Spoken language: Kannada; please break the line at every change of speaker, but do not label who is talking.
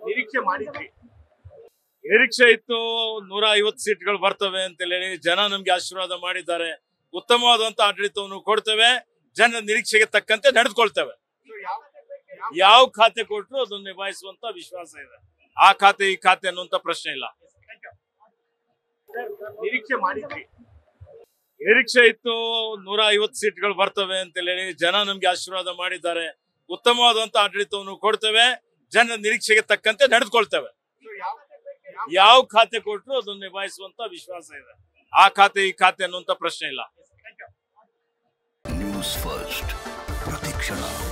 ನಿರೀಕ್ಷೆ ಮಾಡಿದ್ರಿ
ನಿರೀಕ್ಷೆ ಇತ್ತು ನೂರ ಐವತ್ತು ಸೀಟ್ಗಳು ಬರ್ತವೆ ಅಂತ ಹೇಳಿ ಜನ ನಮ್ಗೆ ಆಶೀರ್ವಾದ ಮಾಡಿದ್ದಾರೆ ಉತ್ತಮವಾದಂತ ಆಡಳಿತವನ್ನು ಕೊಡ್ತೇವೆ ಜನರ ನಿರೀಕ್ಷೆಗೆ ತಕ್ಕಂತೆ ನಡೆದುಕೊಳ್ತೇವೆ
So, ಯಾವ ಯಾವ-
ಯಾವ ಖಾತೆ ಕೊಟ್ಟರು ಅದನ್ನು ನಿಭಾಯಿಸುವಂತ ವಿಶ್ವಾಸ ಇದೆ ಆ ಖಾತೆ ಈ ಖಾತೆ ಅನ್ನುವಂತ ಪ್ರಶ್ನೆ ಇಲ್ಲ
ನಿರೀಕ್ಷೆ ಮಾಡಿದ್ರಿ
ನಿರೀಕ್ಷೆ ಇತ್ತು ನೂರ ಐವತ್ತು ಸೀಟ್ಗಳು ಬರ್ತವೆ ಅಂತ ಹೇಳಿ ಜನ ನಮ್ಗೆ ಆಶೀರ್ವಾದ ಮಾಡಿದ್ದಾರೆ ಉತ್ತಮವಾದಂತ ಆಡಳಿತವನ್ನು ಕೊಡ್ತೇವೆ ಜನರ ನಿರೀಕ್ಷೆಗೆ ತಕ್ಕಂತೆ ನಡೆದುಕೊಳ್ತೇವೆ
So, ಯಾವ ಯಾವ-
ಯಾವ ಖಾತೆ ಕೊಟ್ಟರು ಅದನ್ನು ನಿಭಾಯಿಸುವಂತ ವಿಶ್ವಾಸ ಇದೆ ಆ ಖಾತೆ ಈ ಖಾತೆ ಅನ್ನುವಂತ ಪ್ರಶ್ನೆ ಇಲ್ಲ
ನ್ಯೂಸ್ ಫಸ್ಟ್ ಪ್ರತಿಕ್ಷಣ